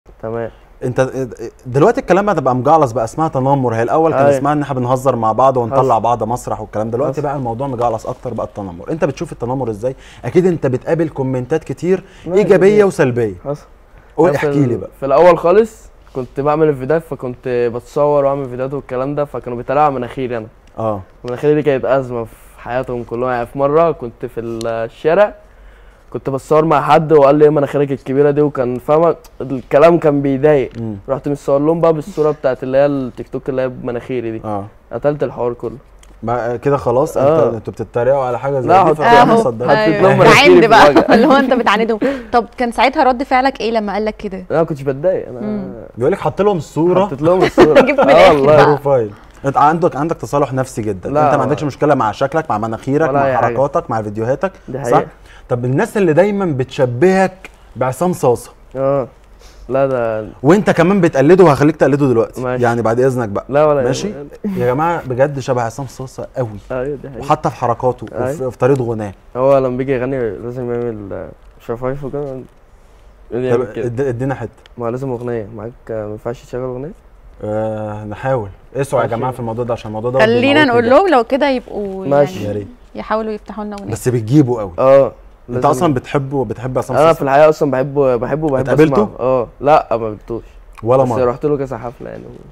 تمام انت دلوقتي الكلام هتبقى مجعلص بقى اسمها تنمر هي الاول كان أيوة. اسمها ان احنا بنهزر مع بعض ونطلع حصل. بعض مسرح والكلام دلوقتي حصل. بقى الموضوع مجعلص اكتر بقى التنمر انت بتشوف التنمر ازاي اكيد انت بتقابل كومنتات كتير لا، ايجابيه كتير. وسلبيه حصل قول أنا في احكي ال- لي بقى في الاول خالص كنت بعمل الفيديوهات فكنت بتصور واعمل فيديوهات والكلام ده فكانوا بيتريقوا على مناخيري انا اه مناخيري دي كانت ازمه في حياتهم كلهم يعني في مره كنت في الشارع كنت بتصور مع حد وقال لي ايه مناخيرك الكبيره دي وكان فاهمه الكلام كان بيضايق مم. رحت مصور لهم بقى بالصوره بتاعت اللي هي التيك توك اللي هي بمناخيري دي اه قتلت الحوار كله ما كده خلاص آه. انت انتوا بتتريقوا على حاجه زي لا، دي حط- فأنا أهو. صدقت. حطيت لهم ايوه مناخيري عند في بقى الوجع. اللي هو انت بتعاندهم طب كان ساعتها رد فعلك ايه لما قال لك كده انا ما كنتش بتضايق انا مم. بيقول لك حط لهم الصوره حطيت لهم الصوره جبت من اه الآخر والله بقى. بروفايل انت عندك عندك تصالح نفسي جدا لا. انت ما عندكش مشكله مع شكلك مع مناخيرك ولا مع أي حاجة. حركاتك مع فيديوهاتك دي صح حقيقة. طب الناس اللي دايما بتشبهك بعصام صاصه اه لا ده وانت كمان بتقلده وهخليك تقلده دلوقتي ماشي. يعني بعد اذنك بقى لا ولا ماشي يا جماعه بجد شبه عصام صاصه قوي ايوه دي حقيقة. وحتى في حركاته أيوة. وفي في طريقه غناه هو لما بيجي يغني لازم يعمل شفايف وكده طب يعمل كده اد- ادينا حته ما هو لازم اغنيه معاك ما ينفعش تشغل اغنيه آه نحاول اسعوا يا ماشي. جماعه في الموضوع ده عشان الموضوع ده خلينا بيموتني نقول ضحك. لهم لو كده يبقوا ماشي. يا يعني ريت يحاولوا يفتحوا لنا وناس بس بتجيبه قوي اه انت لازم- اصلا بتحبه وبتحب عصام انا في صاصه الحقيقه اصلا بحبه بحبه وبحب اتقابلته؟ اسمعه اه لا ما قابلتوش ولا بس مره رحت له كذا حفله يعني